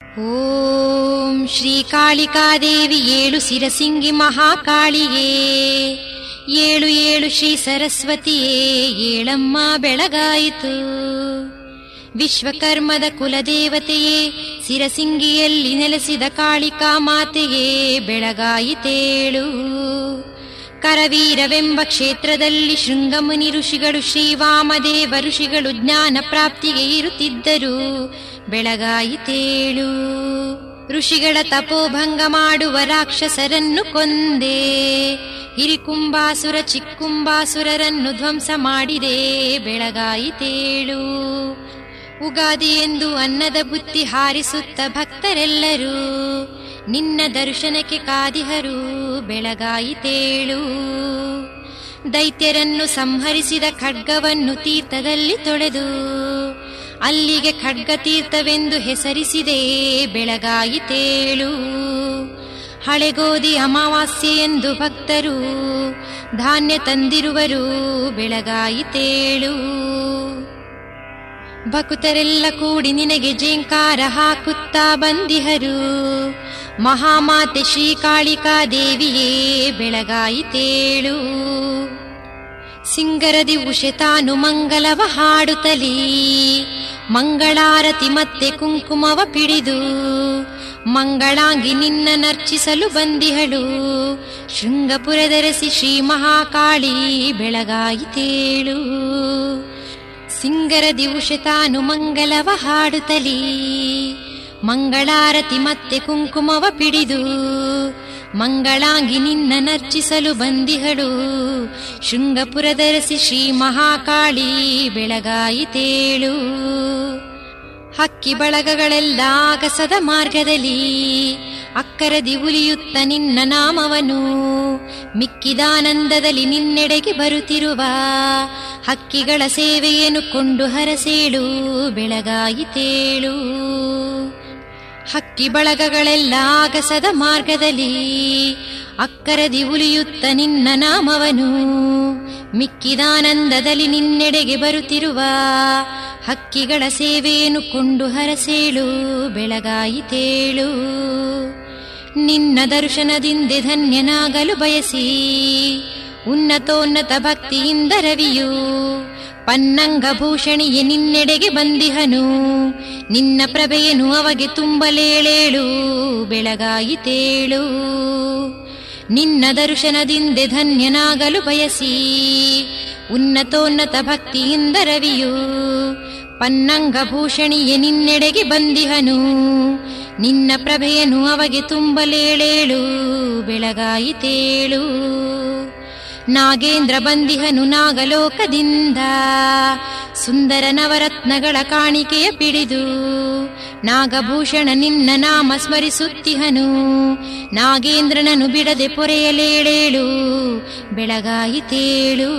ಓಂ ಶ್ರೀ ಕಾಳಿಕಾದೇವಿ ಏಳು ಸಿರಸಿಂಗಿ ಮಹಾಕಾಳಿಯೇ ಏಳು ಏಳು ಶ್ರೀ ಸರಸ್ವತಿಯೇ ಏಳಮ್ಮ ಬೆಳಗಾಯಿತು ವಿಶ್ವಕರ್ಮದ ಕುಲದೇವತೆಯೇ ಸಿರಸಿಂಗಿಯಲ್ಲಿ ನೆಲೆಸಿದ ಕಾಳಿಕಾ ಮಾತೆಯೇ ಬೆಳಗಾಯಿತೇಳು ಕರವೀರವೆಂಬ ಕ್ಷೇತ್ರದಲ್ಲಿ ಶೃಂಗಮುನಿ ಋಷಿಗಳು ಶ್ರೀವಾಮದೇವ ಋಷಿಗಳು ಜ್ಞಾನ ಪ್ರಾಪ್ತಿಗೆ ಇರುತ್ತಿದ್ದರು ಬೆಳಗಾಯಿತೇಳು ಋಷಿಗಳ ತಪೋಭಂಗ ಮಾಡುವ ರಾಕ್ಷಸರನ್ನು ಕೊಂದೆ ಹಿರಿಕುಂಬಾಸುರ ಚಿಕ್ಕುಂಬಾಸುರರನ್ನು ಧ್ವಂಸ ಮಾಡಿದೆ ಬೆಳಗಾಯಿತೇಳು ಉಗಾದಿ ಎಂದು ಅನ್ನದ ಬುತ್ತಿ ಹಾರಿಸುತ್ತ ಭಕ್ತರೆಲ್ಲರೂ ನಿನ್ನ ದರ್ಶನಕ್ಕೆ ಕಾದಿಹರು ಬೆಳಗಾಯಿತೇಳು ದೈತ್ಯರನ್ನು ಸಂಹರಿಸಿದ ಖಡ್ಗವನ್ನು ತೀರ್ಥದಲ್ಲಿ ತೊಳೆದು ಅಲ್ಲಿಗೆ ಖಡ್ಗ ತೀರ್ಥವೆಂದು ಹೆಸರಿಸಿದೆ ಬೆಳಗಾಯಿತೇಳು ಹಳೆಗೋದಿ ಅಮಾವಾಸ್ಯೆ ಎಂದು ಭಕ್ತರು ಧಾನ್ಯ ತಂದಿರುವರು ಬೆಳಗಾಯಿತೇಳು ಭಕ್ತರೆಲ್ಲ ಕೂಡಿ ನಿನಗೆ ಜೇಂಕಾರ ಹಾಕುತ್ತಾ ಬಂದಿಹರು ಮಹಾಮಾತೆ ಶ್ರೀಕಾಳಿಕಾ ದೇವಿಯೇ ಬೆಳಗಾಯಿತೇಳು ಸಿಂಗರದಿ ಉಷೆ ತಾನು ಮಂಗಲವ ಹಾಡುತ್ತಲೀ ಮಂಗಳಾರತಿ ಮತ್ತೆ ಕುಂಕುಮವ ಪಿಡಿದು ಮಂಗಳಾಂಗಿ ನಿನ್ನ ನರ್ಚಿಸಲು ಬಂದಿಹಳು ಶೃಂಗಪುರದರಸಿ ಶ್ರೀ ಮಹಾಕಾಳಿ ಬೆಳಗಾಯಿತೇಳು ಸಿಂಗರದಿ ಉಷೆ ತಾನು ಮಂಗಲವ ಹಾಡುತ್ತಲೀ ಮಂಗಳಾರತಿ ಮತ್ತೆ ಕುಂಕುಮವ ಪಿಡಿದು ಮಂಗಳಾಂಗಿ ನಿನ್ನ ನರ್ಚಿಸಲು ಬಂದಿಹಳು ಶೃಂಗಪುರದರಸಿ ಶ್ರೀ ಮಹಾಕಾಳಿ ಬೆಳಗಾಯಿತೇಳು ಹಕ್ಕಿ ಬಳಗಗಳೆಲ್ಲ ಆಗಸದ ಮಾರ್ಗದಲ್ಲಿ ಅಕ್ಕರದಿ ಉಲಿಯುತ್ತ ನಿನ್ನ ನಾಮವನು ಮಿಕ್ಕಿದಾನಂದದಲ್ಲಿ ನಿನ್ನೆಡೆಗೆ ಬರುತ್ತಿರುವ ಹಕ್ಕಿಗಳ ಸೇವೆಯನ್ನು ಕೊಂಡು ಹರಸೇಳು ಬೆಳಗಾಯಿತೇಳು ಹಕ್ಕಿ ಬಳಗಗಳೆಲ್ಲ ಆಗಸದ ಮಾರ್ಗದಲ್ಲಿ ಅಕ್ಕರದಿ ಉಲಿಯುತ್ತ ನಿನ್ನ ನಾಮವನು ಮಿಕ್ಕಿದಾನಂದದಲ್ಲಿ ನಿನ್ನೆಡೆಗೆ ಬರುತ್ತಿರುವ ಹಕ್ಕಿಗಳ ಸೇವೆಯನ್ನು ಕೊಂಡು ಹರಸೇಳು ಬೆಳಗಾಯಿತೇಳು ನಿನ್ನ ದರ್ಶನದಿಂದೆ ಧನ್ಯನಾಗಲು ಬಯಸಿ ಉನ್ನತೋನ್ನತ ಭಕ್ತಿಯಿಂದ ರವಿಯು ಪನ್ನಂಗ ಭೂಷಣಿಯೇ ನಿನ್ನೆಡೆಗೆ ಬಂದಿಹನು ನಿನ್ನ ಪ್ರಭೆಯನು ಅವಗೆ ತುಂಬಲೇಳೇಳು ಬೆಳಗಾಯಿತೇಳು ನಿನ್ನ ದರ್ಶನದಿಂದೆ ಧನ್ಯನಾಗಲು ಬಯಸಿ ಉನ್ನತೋನ್ನತ ಭಕ್ತಿಯಿಂದ ರವಿಯು ಪನ್ನಂಗ ಭೂಷಣಿಯೇ ನಿನ್ನೆಡೆಗೆ ಬಂದಿಹನು ನಿನ್ನ ಪ್ರಭೆಯನು ಅವಗೆ ತುಂಬಲೇಳೇಳು ಬೆಳಗಾಯಿತೇಳು ನಾಗೇಂದ್ರ ಬಂದಿಹನು ನಾಗಲೋಕದಿಂದ ಸುಂದರ ನವರತ್ನಗಳ ಕಾಣಿಕೆಯ ಪಿಡಿದು ನಾಗಭೂಷಣ ನಿನ್ನ ನಾಮ ಸ್ಮರಿಸುತ್ತಿಹನು ನಾಗೇಂದ್ರನನು ಬಿಡದೆ ಪೊರೆಯಲೇಳೇಳು ಬೆಳಗಾಯಿತೇಳು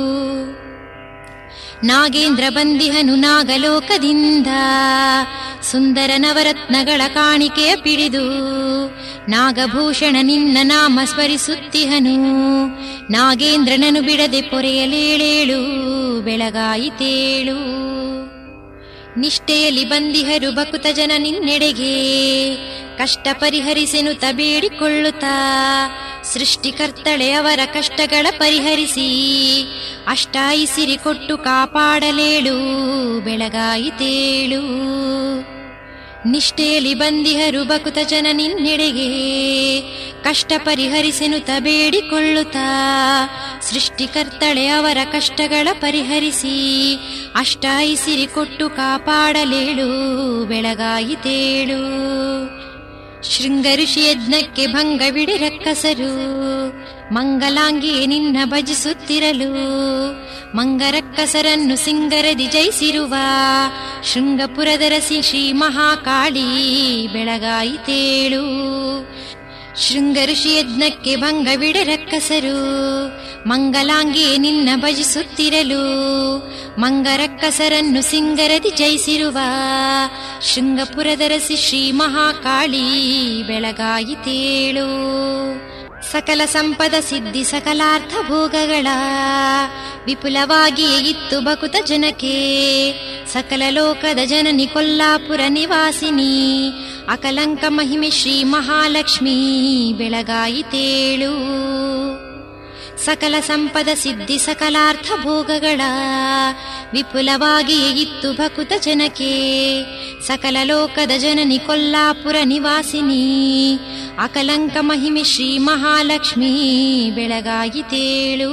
ನಾಗೇಂದ್ರ ಬಂದಿಹನು ನಾಗಲೋಕದಿಂದ ಸುಂದರ ನವರತ್ನಗಳ ಕಾಣಿಕೆಯ ಪಿಡಿದು ನಾಗಭೂಷಣ ನಿನ್ನ ನಾಮ ಸ್ಮರಿಸುತ್ತಿಹನು ನಾಗೇಂದ್ರನನು ಬಿಡದೆ ಪೊರೆಯಲೇಳೇಳು ಬೆಳಗಾಯಿತೇಳು ನಿಷ್ಠೆಯಲ್ಲಿ ಬಂದಿಹರು ಬಕುತ ಜನ ನಿನ್ನೆಡೆಗೆ ಕಷ್ಟ ಪರಿಹರಿಸೆನುತ ಬೇಡಿಕೊಳ್ಳುತ್ತಾ ಸೃಷ್ಟಿಕರ್ತಳೆ ಅವರ ಕಷ್ಟಗಳ ಪರಿಹರಿಸಿ ಅಷ್ಟಾಯಿಸಿರಿ ಕೊಟ್ಟು ಕಾಪಾಡಲೇಳು ಬೆಳಗಾಯಿತೇಳು ನಿಷ್ಠೆಯಲ್ಲಿ ಬಂದಿಹರು ಬಕುತ ಜನ ನಿನ್ನೆಡೆಗೆ ಕಷ್ಟ ಪರಿಹರಿಸೆನುತ ಬೇಡಿಕೊಳ್ಳುತ್ತಾ ಸೃಷ್ಟಿಕರ್ತಳೆ ಅವರ ಕಷ್ಟಗಳ ಪರಿಹರಿಸಿ ಅಷ್ಟಾಯಿಸಿರಿ ಕೊಟ್ಟು ಕಾಪಾಡಲೇಳು ಬೆಳಗಾಯಿತೇಳು ಶೃಂಗಋಷಿ ಯಜ್ಞಕ್ಕೆ ಭಂಗವಿಡಿ ರಕ್ಕಸರು ಮಂಗಲಾಂಗಿಯೇ ನಿನ್ನ ಭಜಿಸುತ್ತಿರಲು ಮಂಗರಕ್ಕಸರನ್ನು ಸಿಂಗರದಿ ಜಯಿಸಿರುವ ಶೃಂಗಪುರದರಸಿ ಶ್ರೀ ಮಹಾಕಾಳಿ ಬೆಳಗಾಯಿತೇಳು ಶೃಂಗಋಷಿ ಯಜ್ಞಕ್ಕೆ ಭಂಗವಿಡೆ ರಕ್ಕಸರು ಮಂಗಲಾಂಗಿಯೇ ನಿನ್ನ ಭಜಿಸುತ್ತಿರಲು ಮಂಗರಕ್ಕಸರನ್ನು ಸಿಂಗರದಿ ಜಯಿಸಿರುವ ಶೃಂಗಪುರದರಸಿ ಶ್ರೀ ಮಹಾಕಾಳಿ ಬೆಳಗಾಯಿತೇಳು ಸಕಲ ಸಂಪದ ಸಿದ್ಧಿ ಸಕಲಾರ್ಥ ಭೋಗಗಳ ವಿಪುಲವಾಗಿಯೇ ಇತ್ತು ಬಕುತ ಜನಕ್ಕೆ ಸಕಲ ಲೋಕದ ಜನನಿ ಕೊಲ್ಲಾಪುರ ನಿವಾಸಿನಿ ಅಕಲಂಕ ಮಹಿಮೆ ಶ್ರೀ ಮಹಾಲಕ್ಷ್ಮೀ ಬೆಳಗಾಯಿತೇಳು ಸಕಲ ಸಂಪದ ಸಿದ್ಧಿ ಸಕಲಾರ್ಥ ಭೋಗಗಳ ವಿಪುಲವಾಗಿ ಇತ್ತು ಭಕುತ ಜನಕ್ಕೆ ಸಕಲ ಲೋಕದ ಜನನಿ ಕೊಲ್ಲಾಪುರ ನಿವಾಸಿನಿ ಅಕಲಂಕ ಮಹಿಮೆ ಶ್ರೀ ಮಹಾಲಕ್ಷ್ಮೀ ಬೆಳಗಾಯಿತೇಳು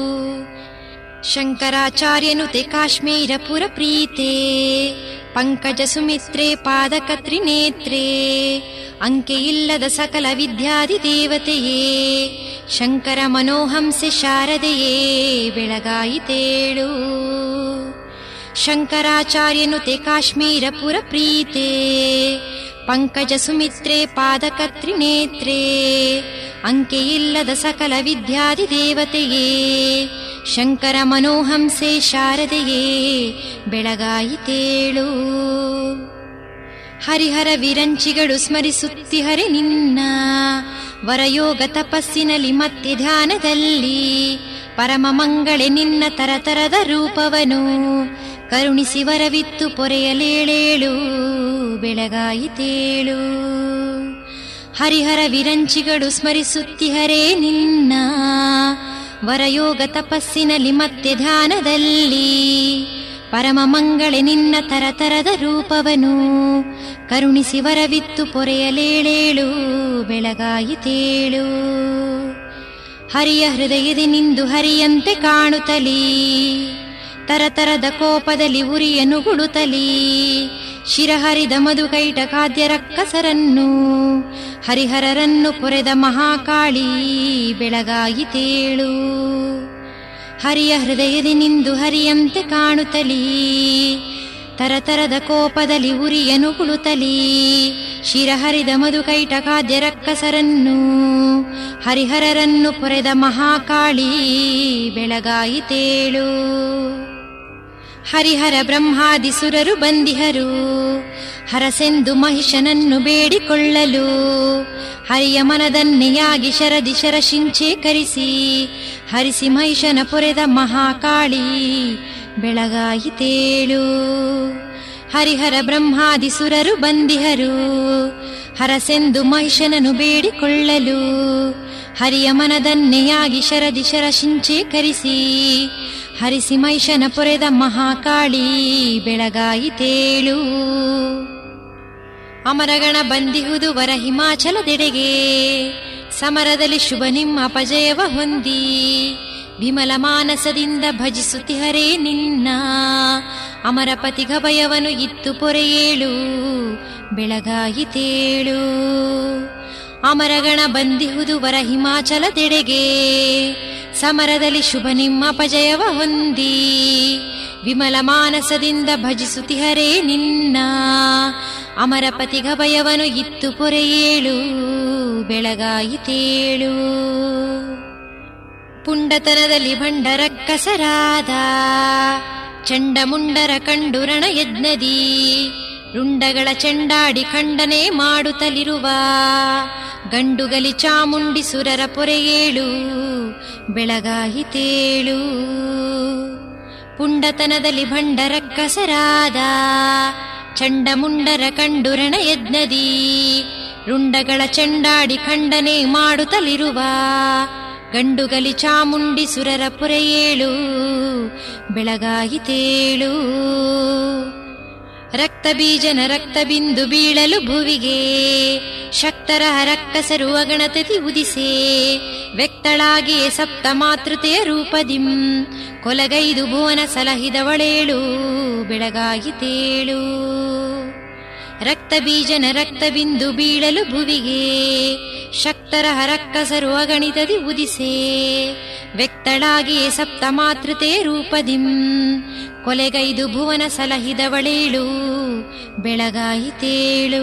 ಶಂಕರಾಚಾರ್ಯನುತೆ ಕಾಶ್ಮೀರಪುರ ಪ್ರೀತೆ ಪಂಕಜ ಸುಮಿತ್ರೆ ಪಾದಕತ್ರಿ ನೇತ್ರೆ ಅಂಕೆಯಿಲ್ಲದ ಸಕಲ ವಿದ್ಯಾದಿ ದೇವತೆಯೇ ಶಂಕರ ಮನೋಹಂಸೆ ಶಾರದೆಯೇ ಬೆಳಗಾಯಿತೇಳು ಶಂಕರಾಚಾರ್ಯನುತೆ ಕಾಶ್ಮೀರಪುರ ಪ್ರೀತೆ ಪಂಕಜ ಸುಮಿತ್ರೆ ಪಾದಕತ್ರಿ ನೇತ್ರೆ ಅಂಕೆಯಿಲ್ಲದ ಸಕಲ ವಿದ್ಯಾದಿ ದೇವತೆಯೇ ಶಂಕರ ಮನೋಹಂಸೆ ಶಾರದೆಯೇ ಬೆಳಗಾಯಿತೇಳು ಹರಿಹರ ವಿರಂಚಿಗಳು ಸ್ಮರಿಸುತ್ತಿಹರೆ ನಿನ್ನ ವರಯೋಗ ತಪಸ್ಸಿನಲ್ಲಿ ಮತ್ತೆ ಧ್ಯಾನದಲ್ಲಿ ಪರಮ ಮಂಗಳೆ ನಿನ್ನ ತರತರದ ರೂಪವನು ಕರುಣಿಸಿ ವರವಿತ್ತು ಪೊರೆಯಲೇಳೇಳು ಬೆಳಗಾಯಿತೇಳು ಹರಿಹರ ವಿರಂಚಿಗಳು ಸ್ಮರಿಸುತ್ತಿಹರೇ ನಿನ್ನ ವರಯೋಗ ತಪಸ್ಸಿನಲ್ಲಿ ಮತ್ತೆ ಧ್ಯಾನದಲ್ಲಿ ಪರಮ ಮಂಗಳೆ ನಿನ್ನ ತರತರದ ರೂಪವನು ಕರುಣಿಸಿ ವರವಿತ್ತು ಪೊರೆಯಲೇಳೇಳು ಬೆಳಗಾಯಿತೇಳು ಹರಿಯ ಹೃದಯದಿ ನಿಂದು ಹರಿಯಂತೆ ಕಾಣುತ್ತಲೀ ತರತರದ ಕೋಪದಲ್ಲಿ ಉರಿಯನು ಗುಡುತ್ತಲೀ ಶಿರಹರಿದ ಮಧುಕೈಟ ಖಾದ್ಯ ರಕ್ಕಸರನ್ನು ಹರಿಹರರನ್ನು ಪೊರೆದ ಮಹಾಕಾಳಿ ಬೆಳಗಾಯಿತೇಳು ಹರಿಯ ಹೃದಯದಿ ನಿಂದು ಹರಿಯಂತೆ ಕಾಣುತ್ತಲೀ ತರತರದ ಕೋಪದಲ್ಲಿ ಉರಿಯನು ಕುಳುತ್ತಲೀ ಶಿರಹರಿದ ಮಧುಕೈಟ ಖಾದ್ಯ ರಕ್ಕಸರನ್ನು ಹರಿಹರರನ್ನು ಪೊರೆದ ಮಹಾಕಾಳಿ ಬೆಳಗಾಯಿತೇಳು ಹರಿಹರ ಬ್ರಹ್ಮಾದಿ ಸುರರು ಬಂದಿಹರು ಹರಸೆಂದು ಮಹಿಷನನ್ನು ಬೇಡಿಕೊಳ್ಳಲು ಹರಿಯ ಮನದನ್ನೆಯಾಗಿ ಶರದಿ ಶರಶಿಂಚೇಕರಿಸಿ ಹರಿಸಿ ಮಹಿಷನ ಪೊರೆದ ಮಹಾಕಾಳಿ ಬೆಳಗಾಯಿತೇಳು ಹರಿಹರ ಬ್ರಹ್ಮಾದಿ ಸುರರು ಬಂದಿಹರು ಹರಸೆಂದು ಮಹಿಷನನು ಬೇಡಿಕೊಳ್ಳಲು ಹರಿಯ ಮನದನ್ನೆಯಾಗಿ ಶರದಿ ಶರಶಿಂಚೇಕರಿಸಿ ಹರಿಸಿ ಮಹಿಷನ ಪೊರೆದ ಮಹಾಕಾಳಿ ಬೆಳಗಾಯಿತೇಳು ಅಮರಗಣ ಬಂದಿಹುದು ವರ ಹಿಮಾಚಲದೆಡೆಗೆ ಸಮರದಲ್ಲಿ ಶುಭ ನಿಮ್ಮ ಅಪಜಯವ ಹೊಂದಿ ವಿಮಲ ಮಾನಸದಿಂದ ಭಜಿಸುತ್ತಿಹರೇ ನಿನ್ನ ಅಮರಪತಿ ಗಭಯವನು ಇತ್ತು ಪೊರೆಯೇಳು ಬೆಳಗಾಯಿತೇಳು ಅಮರಗಣ ಬಂದಿಹುದು ವರ ಹಿಮಾಚಲದೆಡೆಗೆ ಸಮರದಲ್ಲಿ ಶುಭ ನಿಮ್ಮ ಅಪಜಯವ ಹೊಂದಿ ವಿಮಲ ಮಾನಸದಿಂದ ಭಜಿಸುತ್ತಿಹರೇ ನಿನ್ನ ಅಮರಪತಿ ಗಭಯವನು ಇತ್ತು ಪೊರೆಯೇಳು ಬೆಳಗಾಯಿತೇಳು ಪುಂಡತನದಲ್ಲಿ ಭಂಡರಕ್ಕಸರಾದ ಚಂಡಮುಂಡರ ಕಂಡು ರಣಯಜ್ಞದಿ ರುಂಡಗಳ ಚೆಂಡಾಡಿ ಖಂಡನೆ ಮಾಡುತ್ತಲಿರುವ ಗಂಡುಗಲಿ ಚಾಮುಂಡಿ ಸುರರ ಪೊರೆಯೇಳು ಬೆಳಗಾಯಿತೇಳು ಪುಂಡತನದಲ್ಲಿ ಭಂಡರಕ್ಕಸರಾದ ಚಂಡಮುಂಡರ ಕಂಡು ರಣಯಜ್ಞದಿ ರುಂಡಗಳ ಚೆಂಡಾಡಿ ಖಂಡನೆ ಮಾಡುತ್ತಲಿರುವ ಗಂಡುಗಲಿ ಚಾಮುಂಡಿ ಸುರರ ಪೊರೆಯೇಳು ಬೆಳಗಾಯಿತೇಳು ರಕ್ತ ಬೀಜನ ರಕ್ತ ಬಿಂದು ಬೀಳಲು ಭುವಿಗೆ ಶಕ್ತರ ರಕ್ಕಸರು ಅಗಣತತಿ ಉದಿಸೆ ವ್ಯಕ್ತಳಾಗಿ ಸಪ್ತ ಮಾತೃತೆಯ ರೂಪದಿಂ ಕೊಲಗೈದು ಭುವನ ಸಲಹಿದವಳೇಳು ಬೆಳಗಾಯಿತೇಳು ರಕ್ತ ಬೀಜನ ರಕ್ತ ಬಿಂದು ಬೀಳಲು ಭುವಿಗೆ ಶಕ್ತರ ರಕ್ಕಸರು ಅಗಣಿತದಿ ಉದಿಸೆ ವ್ಯಕ್ತಳಾಗಿ ಸಪ್ತ ಮಾತೃತೆ ರೂಪದಿಂ ಕೊಲೆಗೈದು ಭುವನ ಸಲಹಿದವಳೇಳು ಬೆಳಗಾಯಿತೇಳು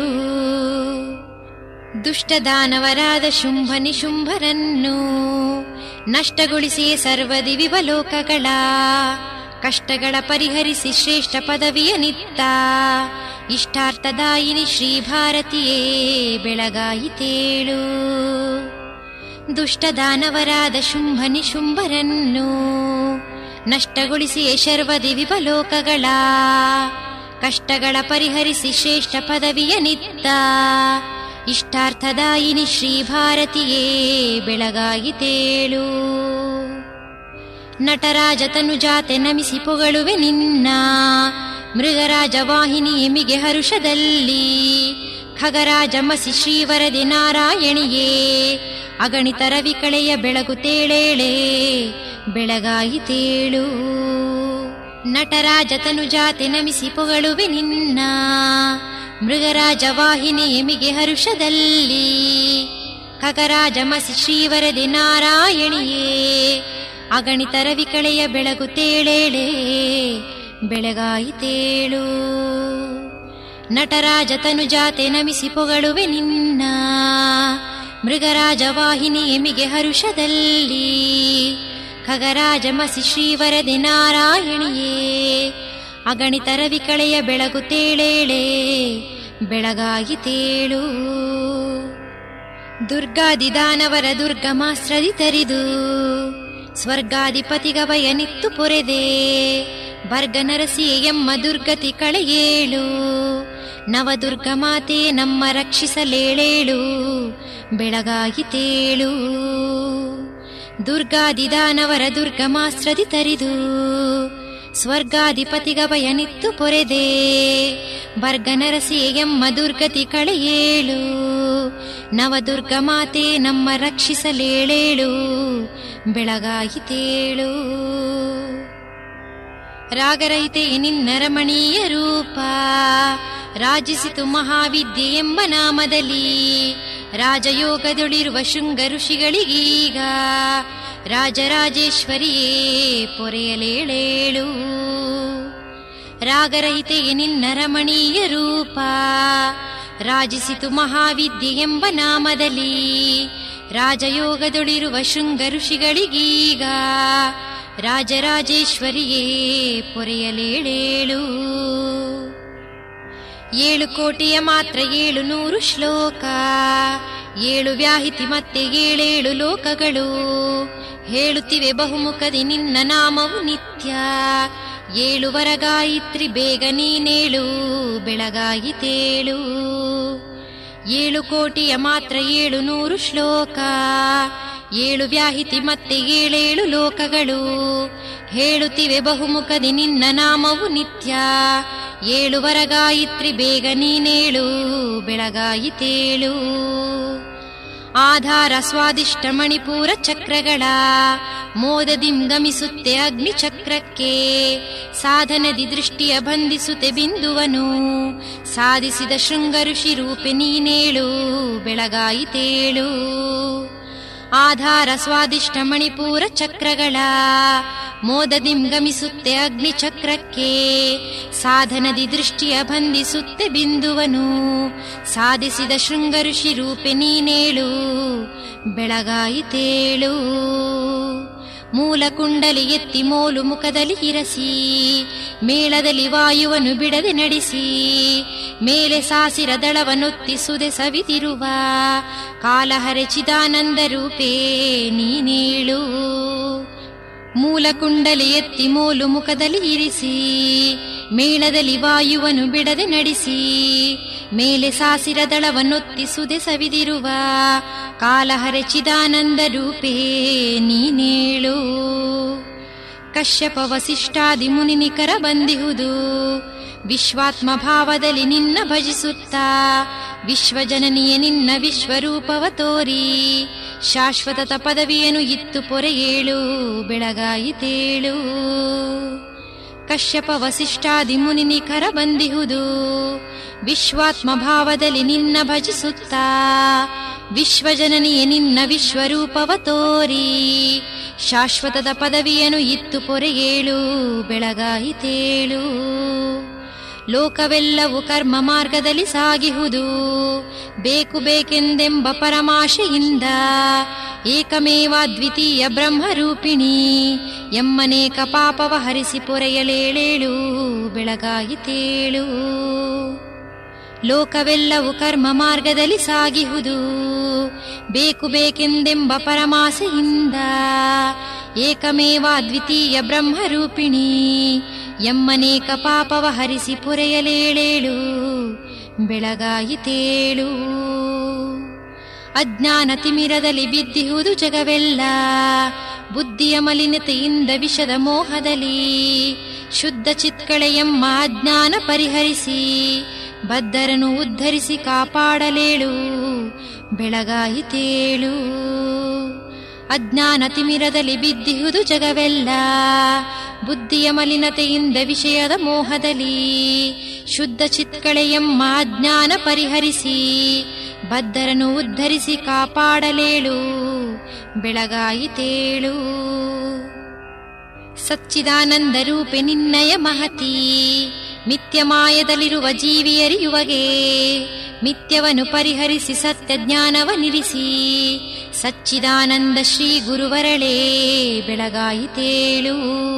ದುಷ್ಟದಾನವರಾದ ಶುಂಭ ನಿಶುಂಭರನ್ನು ನಷ್ಟಗೊಳಿಸಿ ಸರ್ವದಿ ವಿವಲೋಕಗಳ ಕಷ್ಟಗಳ ಪರಿಹರಿಸಿ ಶ್ರೇಷ್ಠ ಪದವಿಯ ನಿತ್ತ ಇಷ್ಟಾರ್ಥದಾಯಿನಿ ಶ್ರೀ ಭಾರತಿಯೇ ಬೆಳಗಾಯಿತೇಳು ದುಷ್ಟದಾನವರಾದ ಶುಂಭ ನಿಶುಂಭರನ್ನು ನಷ್ಟಗೊಳಿಸಿ ಶರ್ವದಿ ವಿವಲೋಕಗಳ ಕಷ್ಟಗಳ ಪರಿಹರಿಸಿ ಶ್ರೇಷ್ಠ ಪದವಿಯ ನಿತ್ತ ಇಷ್ಟಾರ್ಥದಾಯಿನಿ ಶ್ರೀ ಭಾರತಿಯೇ ಬೆಳಗಾಯಿತೇಳು ನಟರಾಜ ತನುಜಾತೆ ನಮಿಸಿ ಪೊಗಳುವೆ ನಿನ್ನ ಮೃಗರಾಜ ವಾಹಿನಿ ಎಮಿಗೆ ಹರುಷದಲ್ಲಿ ಖಗರಾಜ ಮಸಿ ಶ್ರೀವರದೆ ನಾರಾಯಣಿಯೇ ಅಗಣಿತ ರವಿಕಳೆಯ ಬೆಳಗು ತೇಳೇಳೆ ಬೆಳಗಾಯಿತೇಳು ನಟರಾಜ ತನುಜಾತೆ ನಮಿಸಿ ಪೊಗಳುವೆ ನಿನ್ನ ಮೃಗರಾಜ ವಾಹಿನಿ ಎಮಿಗೆ ಹರುಷದಲ್ಲಿ ಖಗರಾಜ ಮಸಿ ಶ್ರೀವರದೆ ನಾರಾಯಣಿಯೇ ಅಗಣಿತ ರವಿಕಳೆಯ ಬೆಳಗು ತೇಳೇಳೆ ಬೆಳಗಾಯಿತೇಳು ನಟರಾಜ ತನುಜಾತೆ ನಮಿಸಿ ಪೊಗಳುವೆ ನಿನ್ನ ಮೃಗರಾಜ ವಾಹಿನಿ ಎಮಿಗೆ ಹರುಷದಲ್ಲಿ ಖಗರಾಜ ಮಸಿ ಶ್ರೀವರದೆ ನಾರಾಯಣಿಯೇ ಅಗಣಿತ ರವಿಕಳೆಯ ಬೆಳಗು ತೇಳೇಳೆ ಬೆಳಗಾಯಿತೇಳು ದುರ್ಗಾದಿ ದಾನವರ ದುರ್ಗಮಾಸ್ತ್ರದಿ ತರಿದು ಸ್ವರ್ಗಾಧಿಪತಿಗವಯ ನಿತ್ತು ಪೊರೆದೆ ಬರ್ಗ ನರಸಿ ಎಮ್ಮ ದುರ್ಗತಿ ಕಳೆಯೇಳು ನವದುರ್ಗ ಮಾತೆ ನಮ್ಮ ರಕ್ಷಿಸಲೇಳೇಳು ಬೆಳಗಾಗಿತೇಳು ದುರ್ಗಾದಿ ದಾನವರ ದುರ್ಗಮಾಸ್ತ್ರದಿ ತರಿದು ಸ್ವರ್ಗಾಧಿಪತಿಗವಯ ನಿತ್ತು ಪೊರೆದೆ ಬರ್ಗ ನರಸಿ ಎಮ್ಮ ದುರ್ಗತಿ ಕಳೆಯೇಳು ನವದುರ್ಗ ಮಾತೆ ನಮ್ಮ ರಕ್ಷಿಸಲೇಳೇಳು ಬೆಳಗಾಯಿತೇಳು ರಾಗರಹಿತೆ ನಿನ್ನ ರಮಣೀಯ ರೂಪ ರಾಜಿಸಿತು ಮಹಾವಿದ್ಯೆ ಎಂಬ ನಾಮದಲ್ಲಿ ರಾಜಯೋಗದೊಳಿರುವ ಶೃಂಗ ಋಷಿಗಳಿಗೀಗ ರಾಜರಾಜೇಶ್ವರಿಯೇ ಪೊರೆಯಲೇಳೇಳು ರಾಗರಹಿತೆ ನಿನ್ನ ರಮಣೀಯ ರೂಪ ರಾಜಿಸಿತು ಮಹಾವಿದ್ಯೆ ಎಂಬ ನಾಮದಲ್ಲಿ ರಾಜಯೋಗದೊಳಿರುವ ಶೃಂಗ ಋಷಿಗಳಿಗೀಗ ರಾಜರಾಜೇಶ್ವರಿಯೇ ಪೊರೆಯಲೇಳೇಳು ಏಳು ಕೋಟಿಯ ಮಾತ್ರ ಏಳು ನೂರು ಶ್ಲೋಕ ಏಳು ವ್ಯಾಹಿತಿ ಮತ್ತೆ ಏಳೇಳು ಲೋಕಗಳು ಹೇಳುತ್ತಿವೆ ಬಹುಮುಖದಿ ನಿನ್ನ ನಾಮವು ನಿತ್ಯ ಏಳುವರ ಗಾಯತ್ರಿ ಬೇಗ ನೀನೇಳು ಬೆಳಗಾಯಿತೇಳು ಏಳು ಕೋಟಿಯ ಮಾತ್ರ ಏಳು ನೂರು ಶ್ಲೋಕ ಏಳು ವ್ಯಾಹಿತಿ ಮತ್ತೆ ಏಳೇಳು ಲೋಕಗಳು ಹೇಳುತ್ತಿವೆ ಬಹುಮುಖದಿ ನಿನ್ನ ನಾಮವು ನಿತ್ಯ ಏಳುವರ ಗಾಯತ್ರಿ ಬೇಗ ನೀನೇಳು ಬೆಳಗಾಯಿತೇಳು ಆಧಾರ ಸ್ವಾದಿಷ್ಟ ಮಣಿಪೂರ ಚಕ್ರಗಳ ಮೋದದಿಂ ಗಮಿಸುತ್ತೆ ಅಗ್ನಿ ಚಕ್ರಕ್ಕೆ ಸಾಧನದಿ ದೃಷ್ಟಿಯ ಬಂಧಿಸುತ್ತೆ ಬಿಂದುವನು ಸಾಧಿಸಿದ ಶೃಂಗ ಋಷಿ ರೂಪೆ ನೀನೇಳು ಬೆಳಗಾಯಿತೇಳು ಆಧಾರ ಸ್ವಾದಿಷ್ಟ ಮಣಿಪೂರ ಚಕ್ರಗಳ ಮೋದದಿಂ ಗಮಿಸುತ್ತೆ ಅಗ್ನಿ ಚಕ್ರಕ್ಕೆ ಸಾಧನದಿ ದೃಷ್ಟಿಯ ಬಂಧಿಸುತ್ತೆ ಬಿಂದುವನು ಸಾಧಿಸಿದ ಶೃಂಗ ಋಷಿ ರೂಪೆ ನೀನೇಳು ಬೆಳಗಾಯಿತೇಳು ಮೂಲ ಕುಂಡಲಿ ಎತ್ತಿ ಮೋಲು ಮುಖದಲ್ಲಿ ಇರಸಿ ಮೇಳದಲ್ಲಿ ವಾಯುವನ್ನು ಬಿಡದೆ ನಡೆಸಿ ಮೇಲೆ ಸಾಸಿರ ದಳವನ್ನೊತ್ತಿಸುದೆ ಸವಿದಿರುವ ಕಾಲಹರೆ ಚಿದಾನಂದ ರೂಪೇ ನೀನೇಳು ಮೂಲ ಕುಂಡಲಿ ಎತ್ತಿ ಮೋಲು ಮುಖದಲ್ಲಿ ಇರಿಸಿ ಮೇಳದಲ್ಲಿ ವಾಯುವನ್ನು ಬಿಡದೆ ನಡೆಸಿ ಮೇಲೆ ಸಾಸಿರ ದಳವನ್ನೊತ್ತಿಸುದೆ ಸವಿದಿರುವ ಕಾಲಹರೆ ಚಿದಾನಂದ ರೂಪೇ ನೀನೇಳು ಕಶ್ಯಪ ವಸಿಷ್ಠಾದಿ ಮುನಿನಿಕರ ಬಂದಿಹುದು ವಿಶ್ವಾತ್ಮ ಭಾವದಲ್ಲಿ ನಿನ್ನ ಭಜಿಸುತ್ತಾ ವಿಶ್ವಜನನಿಯ ನಿನ್ನ ವಿಶ್ವರೂಪವ ತೋರಿ ಶಾಶ್ವತತ ಪದವಿಯನ್ನು ಇತ್ತು ಪೊರೆಯೇಳು ಬೆಳಗಾಯಿತೇಳು ಕಶ್ಯಪ ವಸಿಷ್ಠಾದಿ ಮುನಿನಿಕರ ಬಂದಿಹುದು ವಿಶ್ವಾತ್ಮ ಭಾವದಲ್ಲಿ ನಿನ್ನ ಭಜಿಸುತ್ತಾ ವಿಶ್ವಜನನಿಯ ನಿನ್ನ ವಿಶ್ವರೂಪವ ತೋರಿ ಶಾಶ್ವತದ ಪದವಿಯನ್ನು ಇತ್ತು ಪೊರೆಯೇಳು ಬೆಳಗಾಯಿತೇಳು ಲೋಕವೆಲ್ಲವೂ ಕರ್ಮ ಮಾರ್ಗದಲ್ಲಿ ಸಾಗಿಹುದು ಬೇಕು ಬೇಕೆಂದೆಂಬ ಪರಮಾಶೆಯಿಂದ ಏಕಮೇವ ದ್ವಿತೀಯ ಬ್ರಹ್ಮರೂಪಿಣಿ ಎಮ್ಮನೇಕ ಪಾಪವ ಹರಿಸಿ ಪೊರೆಯಲೇಳೇಳು ಬೆಳಗಾಯಿತೇಳು ಲೋಕವೆಲ್ಲವೂ ಕರ್ಮ ಮಾರ್ಗದಲ್ಲಿ ಸಾಗಿಹುದು ಬೇಕು ಬೇಕೆಂದೆಂಬ ಪರಮಾಸೆಯಿಂದ ಏಕಮೇವ ದ್ವಿತೀಯ ಬ್ರಹ್ಮರೂಪಿಣಿ ಎಮ್ಮನೇಕ ಪಾಪವ ಹರಿಸಿ ಪೊರೆಯಲೇಳೇಳು ಬೆಳಗಾಯಿತೇಳು ಅಜ್ಞಾನ ತಿಮಿರದಲ್ಲಿ ಬಿದ್ದಿಹುದು ಜಗವೆಲ್ಲ ಬುದ್ಧಿಯ ಮಲಿನತೆಯಿಂದ ವಿಷದ ಮೋಹದಲ್ಲಿ ಶುದ್ಧ ಚಿತ್ಕಳೆಯಮ್ಮ ಅಜ್ಞಾನ ಪರಿಹರಿಸಿ ಬದ್ಧರನ್ನು ಉದ್ಧರಿಸಿ ಕಾಪಾಡಲೇಳು ಬೆಳಗಾಯಿತೇಳು ಅಜ್ಞಾನ ತಿಮಿರದಲ್ಲಿ ಬಿದ್ದಿಹುದು ಜಗವೆಲ್ಲ ಬುದ್ಧಿಯ ಮಲಿನತೆಯಿಂದ ವಿಷಯದ ಮೋಹದಲ್ಲಿ ಶುದ್ಧ ಚಿತ್ಕಳೆಯಮ್ಮ ಅಜ್ಞಾನ ಪರಿಹರಿಸಿ ಬದ್ಧರನ್ನು ಉದ್ಧರಿಸಿ ಕಾಪಾಡಲೇಳು ಬೆಳಗಾಯಿತೇಳು ಸಚ್ಚಿದಾನಂದ ರೂಪೆ ನಿನ್ನಯ ಮಹತಿ ಮಿಥ್ಯ ಮಾಯದಲ್ಲಿರುವ ಜೀವಿಯರಿಯುವಗೆ ಮಿಥ್ಯವನ್ನು ಪರಿಹರಿಸಿ ಸತ್ಯ ಜ್ಞಾನವನಿರಿಸಿ ಸಚ್ಚಿದಾನಂದ ಶ್ರೀ ಗುರುವರಳೇ ಬೆಳಗಾಯಿತೇಳು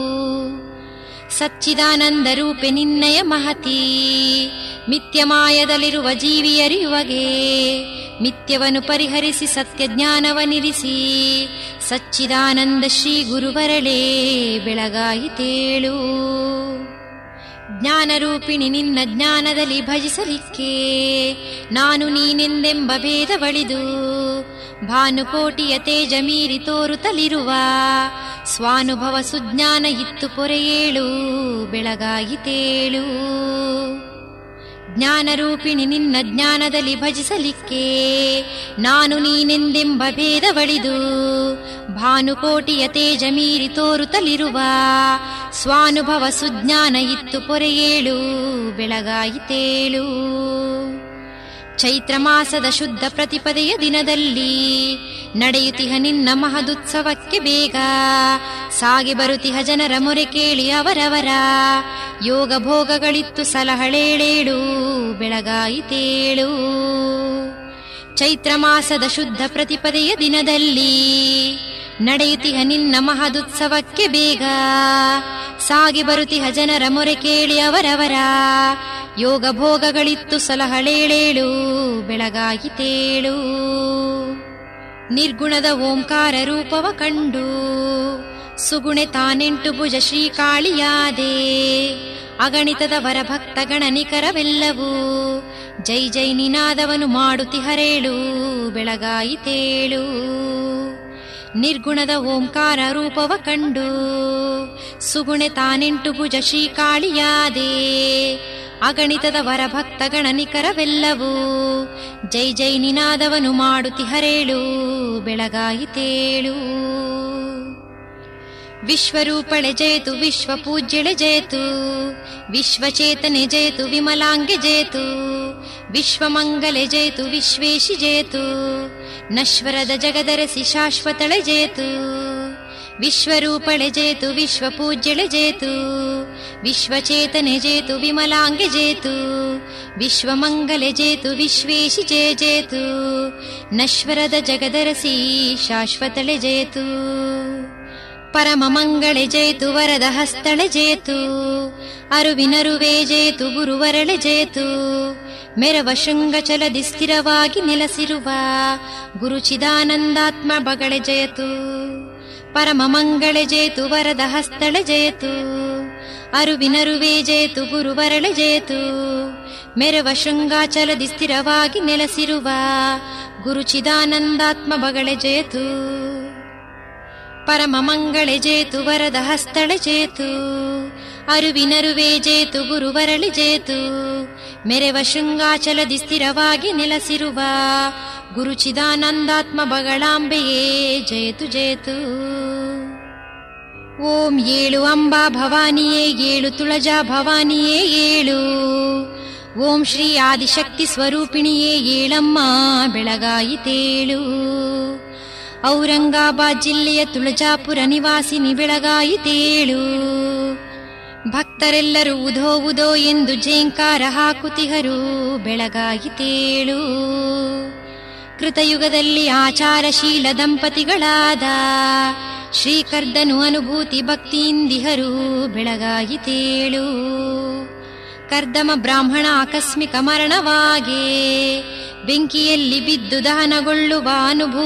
ಸಚ್ಚಿದಾನಂದ ರೂಪೆ ನಿನ್ನಯ ಮಹತಿ ಮಿಥ್ಯ ಮಾಯದಲ್ಲಿರುವ ಜೀವಿಯರಿಯುವಗೆ ಮಿಥ್ಯವನ್ನು ಪರಿಹರಿಸಿ ಸತ್ಯ ಜ್ಞಾನವನಿರಿಸಿ ಸಚ್ಚಿದಾನಂದ ಶ್ರೀ ಗುರುವರಳೇ ಬೆಳಗಾಯಿತೇಳು ಜ್ಞಾನರೂಪಿಣಿ ನಿನ್ನ ಜ್ಞಾನದಲ್ಲಿ ಭಜಿಸಲಿಕ್ಕೆ ನಾನು ನೀನೆಂದೆಂಬ ಭೇದವಳಿದು ಭಾನುಕೋಟಿಯ ತೇಜ ಮೀರಿ ತೋರುತ್ತಲಿರುವ ಸ್ವಾನುಭವ ಸುಜ್ಞಾನ ಇತ್ತು ಪೊರೆಯೇಳು ಬೆಳಗಾಯಿತೇಳು ಜ್ಞಾನರೂಪಿಣಿ ನಿನ್ನ ಜ್ಞಾನದಲ್ಲಿ ಭಜಿಸಲಿಕ್ಕೆ ನಾನು ನೀನೆಂದೆಂಬ ಭೇದವಳಿದು ಭಾನುಕೋಟಿಯ ತೇಜ ಮೀರಿ ತೋರುತ್ತಲಿರುವ ಸ್ವಾನುಭವ ಸುಜ್ಞಾನ ಇತ್ತು ಪೊರೆಯೇಳು ಬೆಳಗಾಯಿತೇಳು ಚೈತ್ರ ಮಾಸದ ಶುದ್ಧ ಪ್ರತಿಪದೆಯ ದಿನದಲ್ಲಿ ನಡೆಯುತ್ತಿಹ ನಿನ್ನ ಮಹದುತ್ಸವಕ್ಕೆ ಬೇಗ ಸಾಗಿ ಬರುತ್ತಿಹ ಜನರ ಮೊರೆ ಕೇಳಿ ಅವರವರ ಯೋಗ ಭೋಗಗಳಿತ್ತು ಸಲಹಳೇಳೇಳು ಬೆಳಗಾಯಿತೇಳು ಚೈತ್ರ ಮಾಸದ ಶುದ್ಧ ಪ್ರತಿಪದೆಯ ದಿನದಲ್ಲಿ ನಡೆಯುತ್ತಿಹ ನಿನ್ನ ಮಹದುತ್ಸವಕ್ಕೆ ಬೇಗ ಸಾಗಿ ಬರುತ್ತಿಹ ಜನರ ಮೊರೆ ಕೇಳಿ ಅವರವರ ಯೋಗ ಭೋಗಗಳಿತ್ತು ಸಲಹಳೇಳೇಳು ಬೆಳಗಾಯಿತೇಳು ನಿರ್ಗುಣದ ಓಂಕಾರ ರೂಪವ ಕಂಡು ಸುಗುಣೆ ತಾನೆಂಟು ಭುಜ ಶ್ರೀಕಾಳಿಯಾದೆ ಅಗಣಿತದ ವರಭಕ್ತ ಗಣನಿಕರವೆಲ್ಲವೂ ಜೈ ಜೈ ನಿನಾದವನು ಮಾಡುತ್ತಿಹರೇಳು ಬೆಳಗಾಯಿತೇಳು ನಿರ್ಗುಣದ ಓಂಕಾರ ರೂಪವ ಕಂಡು ಸುಗುಣೆ ತಾನೆಂಟು ಭುಜ ಶ್ರೀಕಾಳಿಯಾದೆ ಅಗಣಿತದ ವರಭಕ್ತ ಗಣನಿಕರವೆಲ್ಲವೂ ಜೈ ಜೈ ನಿನಾದವನು ಮಾಡುತ್ತಿಹರೇಳು ಬೆಳಗಾಯಿತೇಳು ವಿಶ್ವರೂಪಳೆ ಜೇತು ವಿಶ್ವ ಪೂಜ್ಯಳೆ ಜೇತು ವಿಶ್ವಚೇತನೆ ಜೇತು ವಿಮಲಾಂಗೆ ಜೇತು ವಿಶ್ವಮಂಗಲೆ ಜೇತು ವಿಶ್ವೇಶಿ ಜೇತು ನಶ್ವರದ ಜಗದರಸಿ ಶಾಶ್ವತಳೆ ಜೇತು ವಿಶ್ವರೂಪಳೆ ಜೇತು ವಿಶ್ವ ಪೂಜ್ಯಳೆ ಜೇತು ವಿಶ್ವಚೇತನೆ ಜೇತು ವಿಮಲಾಂಗೆ ಜೇತು ವಿಶ್ವಮಂಗಲೆ ಜೇತು ವಿಶ್ವೇಶಿ ಜೇ ಜೇತು ನಶ್ವರದ ಜಗದರಸಿ ಶಾಶ್ವತಳೆ ಜೇತು ಪರಮ ಮಂಗಳೆ ಜೇತು ವರದ ಹಸ್ತಳೆ ಜೇತು ಅರುವಿನರುವೆ ಜೇತು ಗುರುವರಳೆ ಜೇತು ಮೆರವ ಶೃಂಗಚಲದಿ ಸ್ಥಿರವಾಗಿ ನೆಲೆಸಿರುವ ಗುರುಚಿದಾನಂದಾತ್ಮ ಬಗಳೆ ಜಯತು ಪರಮ ಮಂಗಳೆ ಜೇತು ವರದ ಹಸ್ತಳೆ ಜಯತು ಅರುವಿನರುವೆ ಜೇತು ಗುರುವರಳೆ ಜೇತು ಮೆರವ ಶೃಂಗಾಚಲದಿ ಸ್ಥಿರವಾಗಿ ನೆಲೆಸಿರುವ ಗುರುಚಿದಾನಂದಾತ್ಮ ಬಗಳೆ ಜಯತು ಪರಮ ಮಂಗಳೆ ಜೇತು ವರದ ಹಸ್ತಳೆ ಜೇತು ಅರುವಿನರುವೆ ಜೇತು ಗುರುವರಳಿ ಜೇತು ಮೆರೆವ ಶೃಂಗಾಚಲದಿ ಸ್ಥಿರವಾಗಿ ನೆಲೆಸಿರುವ ಗುರುಚಿದಾನಂದಾತ್ಮ ಬಗಳಾಂಬೆಯೇ ಜಯತು ಜಯತು ಓಂ ಏಳು ಅಂಬಾ ಭವಾನಿಯೇ ಏಳು ತುಳಜಾ ಭವಾನಿಯೇ ಏಳು ಓಂ ಶ್ರೀ ಆದಿಶಕ್ತಿ ಸ್ವರೂಪಿಣಿಯೇ ಏಳಮ್ಮ ಬೆಳಗಾಯಿತೇಳು ಔರಂಗಾಬಾದ್ ಜಿಲ್ಲೆಯ ತುಳಜಾಪುರ ನಿವಾಸಿನಿ ಬೆಳಗಾಯಿತೇಳು ಭಕ್ತರೆಲ್ಲರೂ ಉಧೋ ಉದೋ ಎಂದು ಜೇಂಕಾರ ಹಾಕುತಿಹರು ಬೆಳಗಾಯಿತೇಳು ಕೃತಯುಗದಲ್ಲಿ ಆಚಾರಶೀಲ ದಂಪತಿಗಳಾದ ಶ್ರೀಕರ್ದನು ಅನುಭೂತಿ ಭಕ್ತಿಯಿಂದಿಹರು ಬೆಳಗಾಯಿತೇಳು ಕರ್ದಮ ಬ್ರಾಹ್ಮಣ ಆಕಸ್ಮಿಕ ಮರಣವಾಗೆ ಬೆಂಕಿಯಲ್ಲಿ ಬಿದ್ದು ದಹನಗೊಳ್ಳುವ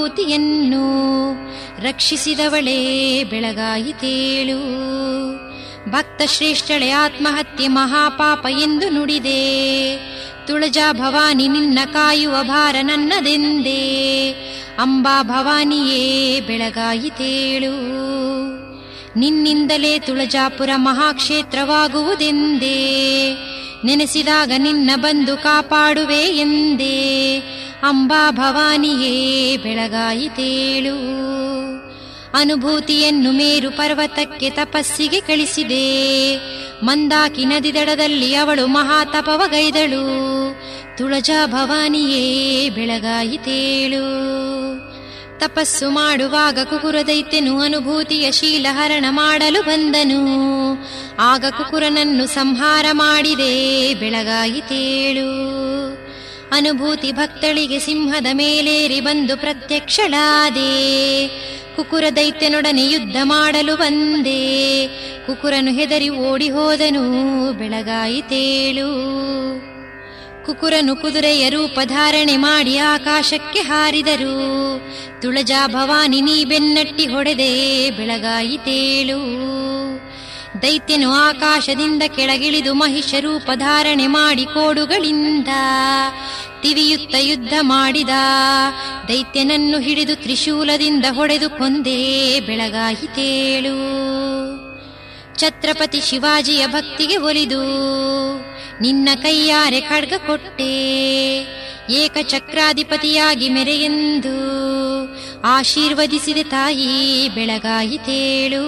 ಅನುಭೂತಿಯನ್ನು ರಕ್ಷಿಸಿದವಳೇ ಬೆಳಗಾಯಿತೇಳು ಭಕ್ತ ಶ್ರೇಷ್ಠಳೆ ಆತ್ಮಹತ್ಯೆ ಮಹಾಪಾಪ ಎಂದು ನುಡಿದೆ ತುಳಜಾ ಭವಾನಿ ನಿನ್ನ ಕಾಯುವ ಭಾರ ನನ್ನದೆಂದೇ ಅಂಬಾ ಭವಾನಿಯೇ ಬೆಳಗಾಯಿತೇಳು ನಿನ್ನಿಂದಲೇ ತುಳಜಾಪುರ ಮಹಾಕ್ಷೇತ್ರವಾಗುವುದೆಂದೇ ನೆನೆಸಿದಾಗ ನಿನ್ನ ಬಂದು ಕಾಪಾಡುವೆ ಎಂದೇ ಅಂಬಾ ಭವಾನಿಯೇ ಬೆಳಗಾಯಿತೇಳು ಅನುಭೂತಿಯನ್ನು ಮೇರು ಪರ್ವತಕ್ಕೆ ತಪಸ್ಸಿಗೆ ಕಳಿಸಿದೆ ಮಂದಾಕಿ ನದಿ ದಡದಲ್ಲಿ ಅವಳು ಮಹಾತಪವಗೈದಳು ತುಳಜಾ ಭವಾನಿಯೇ ಬೆಳಗಾಯಿತೇಳು ತಪಸ್ಸು ಮಾಡುವಾಗ ಕುಕುರ ದೈತ್ಯನು ಅನುಭೂತಿಯ ಶೀಲಹರಣ ಮಾಡಲು ಬಂದನು ಆಗ ಕುಕುರನನ್ನು ಸಂಹಾರ ಮಾಡಿದೆ ಬೆಳಗಾಯಿತೇಳು ಅನುಭೂತಿ ಭಕ್ತಳಿಗೆ ಸಿಂಹದ ಮೇಲೇರಿ ಬಂದು ಪ್ರತ್ಯಕ್ಷಳಾದೆ ಕುಕುರ ದೈತ್ಯನೊಡನೆ ಯುದ್ಧ ಮಾಡಲು ಬಂದೆ ಕುಕುರನು ಹೆದರಿ ಓಡಿ ಹೋದನು ಬೆಳಗಾಯಿತೇಳು ಕುಕುರನು ಕುದುರೆಯ ರೂಪ ಧಾರಣೆ ಮಾಡಿ ಆಕಾಶಕ್ಕೆ ಹಾರಿದರು ತುಳಜಾ ಭವಾನಿ ನೀ ಬೆನ್ನಟ್ಟಿ ಹೊಡೆದೆ ಬೆಳಗಾಯಿತೇಳು ದೈತ್ಯನು ಆಕಾಶದಿಂದ ಕೆಳಗಿಳಿದು ಮಹಿಷ ರೂಪ ಧಾರಣೆ ಮಾಡಿ ಕೋಡುಗಳಿಂದ ತಿವಿಯುತ್ತ ಯುದ್ಧ ಮಾಡಿದ ದೈತ್ಯನನ್ನು ಹಿಡಿದು ತ್ರಿಶೂಲದಿಂದ ಹೊಡೆದು ಕೊಂದೇ ಬೆಳಗಾಯಿತೇಳು ಛತ್ರಪತಿ ಶಿವಾಜಿಯ ಭಕ್ತಿಗೆ ಒಲಿದು ನಿನ್ನ ಕೈಯಾರೆ ಖಡ್ಗ ಕೊಟ್ಟೆ ಏಕಚಕ್ರಾಧಿಪತಿಯಾಗಿ ಮೆರೆಯೆಂದು ಆಶೀರ್ವದಿಸಿದೆ ತಾಯಿ ಬೆಳಗಾಯಿತೇಳು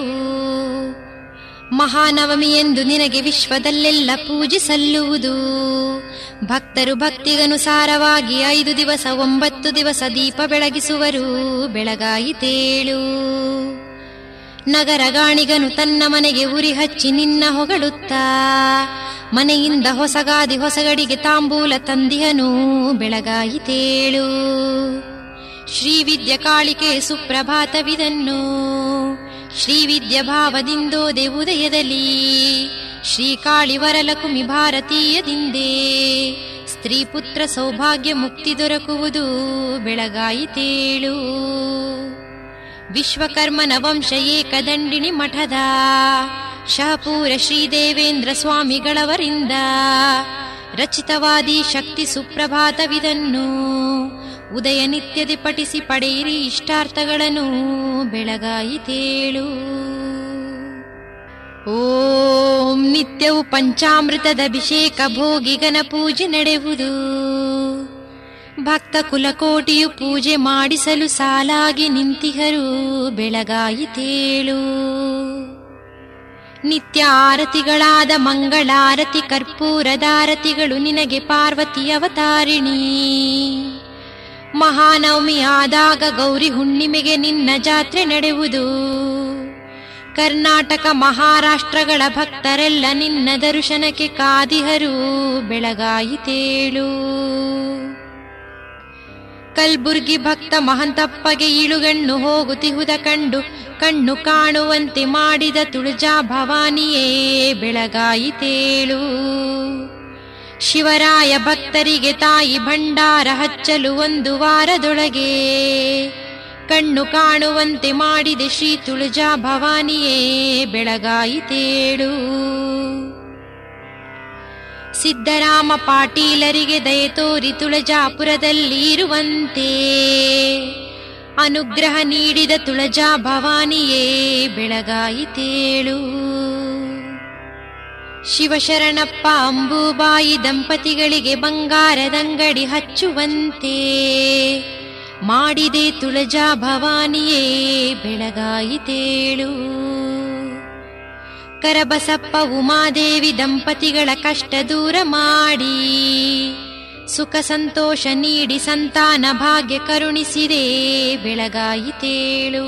ಮಹಾನವಮಿ ಎಂದು ನಿನಗೆ ವಿಶ್ವದಲ್ಲೆಲ್ಲ ಪೂಜೆ ಸಲ್ಲುವುದು ಭಕ್ತರು ಭಕ್ತಿಗನುಸಾರವಾಗಿ ಐದು ದಿವಸ ಒಂಬತ್ತು ದಿವಸ ದೀಪ ಬೆಳಗಿಸುವರು ಬೆಳಗಾಯಿತೇಳು ನಗರ ಗಾಣಿಗನು ತನ್ನ ಮನೆಗೆ ಉರಿ ಹಚ್ಚಿ ನಿನ್ನ ಹೊಗಳುತ್ತಾ ಮನೆಯಿಂದ ಹೊಸಗಾದಿ ಹೊಸಗಡಿಗೆ ತಾಂಬೂಲ ತಂದಿಹನು ಬೆಳಗಾಯಿತೇಳು ಶ್ರೀವಿದ್ಯ ಕಾಳಿಕೆ ಸುಪ್ರಭಾತವಿದನ್ನು ಶ್ರೀವಿದ್ಯ ಭಾವದಿಂದೋದೆ ಉದಯದಲ್ಲಿ ಶ್ರೀಕಾಳಿ ವರಲಕುಮಿ ಭಾರತೀಯದಿಂದೇ ಸ್ತ್ರೀ ಪುತ್ರ ಸೌಭಾಗ್ಯ ಮುಕ್ತಿ ದೊರಕುವುದು ಬೆಳಗಾಯಿತೇಳು ವಿಶ್ವಕರ್ಮನ ವಂಶ ಏಕದಂಡಿನಿ ಮಠದ ಶಹಪೂರ ಶ್ರೀದೇವೇಂದ್ರ ಸ್ವಾಮಿಗಳವರಿಂದ ರಚಿತವಾದಿ ಶಕ್ತಿ ಸುಪ್ರಭಾತವಿದನ್ನು ಉದಯ ನಿತ್ಯದಿ ಪಠಿಸಿ ಪಡೆಯಿರಿ ಇಷ್ಟಾರ್ಥಗಳನ್ನು ಬೆಳಗಾಯಿತೇಳು ಓಂ ನಿತ್ಯವು ಪಂಚಾಮೃತದ ಅಭಿಷೇಕ ಭೋಗಿಗನ ಪೂಜೆ ನಡೆಯುವುದು ಭಕ್ತ ಕುಲಕೋಟಿಯು ಪೂಜೆ ಮಾಡಿಸಲು ಸಾಲಾಗಿ ನಿಂತಿಹರು ಬೆಳಗಾಯಿತೇಳು ನಿತ್ಯ ಆರತಿಗಳಾದ ಮಂಗಳಾರತಿ ಕರ್ಪೂರದಾರತಿಗಳು ನಿನಗೆ ಪಾರ್ವತಿ ಅವತಾರಿಣಿ ಮಹಾನವಮಿ ಆದಾಗ ಗೌರಿ ಹುಣ್ಣಿಮೆಗೆ ನಿನ್ನ ಜಾತ್ರೆ ನಡೆಯುವುದು ಕರ್ನಾಟಕ ಮಹಾರಾಷ್ಟ್ರಗಳ ಭಕ್ತರೆಲ್ಲ ನಿನ್ನ ದರ್ಶನಕ್ಕೆ ಕಾದಿಹರು ಬೆಳಗಾಯಿತೇಳು ಕಲ್ಬುರ್ಗಿ ಭಕ್ತ ಮಹಂತಪ್ಪಗೆ ಇಳುಗಣ್ಣು ಹೋಗುತ್ತಿಹುದ ಕಂಡು ಕಣ್ಣು ಕಾಣುವಂತೆ ಮಾಡಿದ ತುಳಜಾ ಭವಾನಿಯೇ ಬೆಳಗಾಯಿತೇಳು ಶಿವರಾಯ ಭಕ್ತರಿಗೆ ತಾಯಿ ಭಂಡಾರ ಹಚ್ಚಲು ಒಂದು ವಾರದೊಳಗೆ ಕಣ್ಣು ಕಾಣುವಂತೆ ಮಾಡಿದೆ ಶ್ರೀ ತುಳಜಾ ಭವಾನಿಯೇ ಬೆಳಗಾಯಿತೇಳು ಸಿದ್ದರಾಮ ಪಾಟೀಲರಿಗೆ ದಯೆ ತೋರಿ ತುಳಜಾಪುರದಲ್ಲಿ ಇರುವಂತೆ ಅನುಗ್ರಹ ನೀಡಿದ ತುಳಜಾ ಭವಾನಿಯೇ ಬೆಳಗಾಯಿತೇಳು ಶಿವಶರಣಪ್ಪ ಅಂಬುಬಾಯಿ ದಂಪತಿಗಳಿಗೆ ಬಂಗಾರದಂಗಡಿ ಹಚ್ಚುವಂತೆ ಮಾಡಿದೆ ತುಳಜಾ ಭವಾನಿಯೇ ಬೆಳಗಾಯಿತೇಳು ಕರಬಸಪ್ಪ ಉಮಾದೇವಿ ದಂಪತಿಗಳ ಕಷ್ಟ ದೂರ ಮಾಡಿ ಸುಖ ಸಂತೋಷ ನೀಡಿ ಸಂತಾನ ಭಾಗ್ಯ ಕರುಣಿಸಿದೆ ಬೆಳಗಾಯಿತೇಳು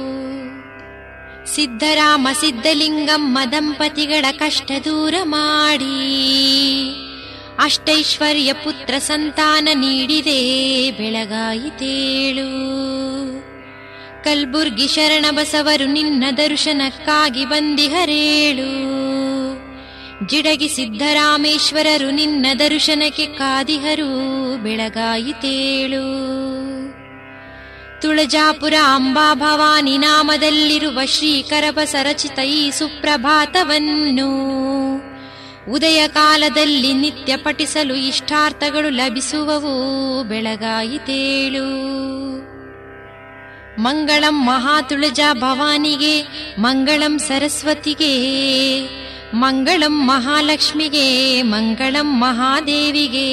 ಸಿದ್ದರಾಮ ಸಿದ್ದಲಿಂಗಮ್ಮ ದಂಪತಿಗಳ ಕಷ್ಟ ದೂರ ಮಾಡಿ ಅಷ್ಟೈಶ್ವರ್ಯ ಪುತ್ರ ಸಂತಾನ ನೀಡಿದೆ ಬೆಳಗಾಯಿತೇಳು ಕಲ್ಬುರ್ಗಿ ಶರಣ ಬಸವರು ನಿನ್ನ ದರ್ಶನಕ್ಕಾಗಿ ಬಂದಿಹರೇಳು ಜಿಡಗಿ ಸಿದ್ದರಾಮೇಶ್ವರರು ನಿನ್ನ ದರ್ಶನಕ್ಕೆ ಕಾದಿಹರು ಬೆಳಗಾಯಿತೇಳು ತುಳಜಾಪುರ ಅಂಬಾ ಭವಾನಿ ನಾಮದಲ್ಲಿರುವ ಶ್ರೀಕರಬಸ ರಚಿತ ಈ ಸುಪ್ರಭಾತವನ್ನು ಉದಯ ಕಾಲದಲ್ಲಿ ನಿತ್ಯ ಪಠಿಸಲು ಇಷ್ಟಾರ್ಥಗಳು ಲಭಿಸುವವು ಬೆಳಗಾಯಿತೇಳು ಮಂಗಳಂ ಮಹಾತುಳಜಾ ಭವಾನಿಗೆ ಮಂಗಳಂ ಸರಸ್ವತಿಗೆ ಮಂಗಳಂ ಮಹಾಲಕ್ಷ್ಮಿಗೆ ಮಂಗಳಂ ಮಹಾದೇವಿಗೆ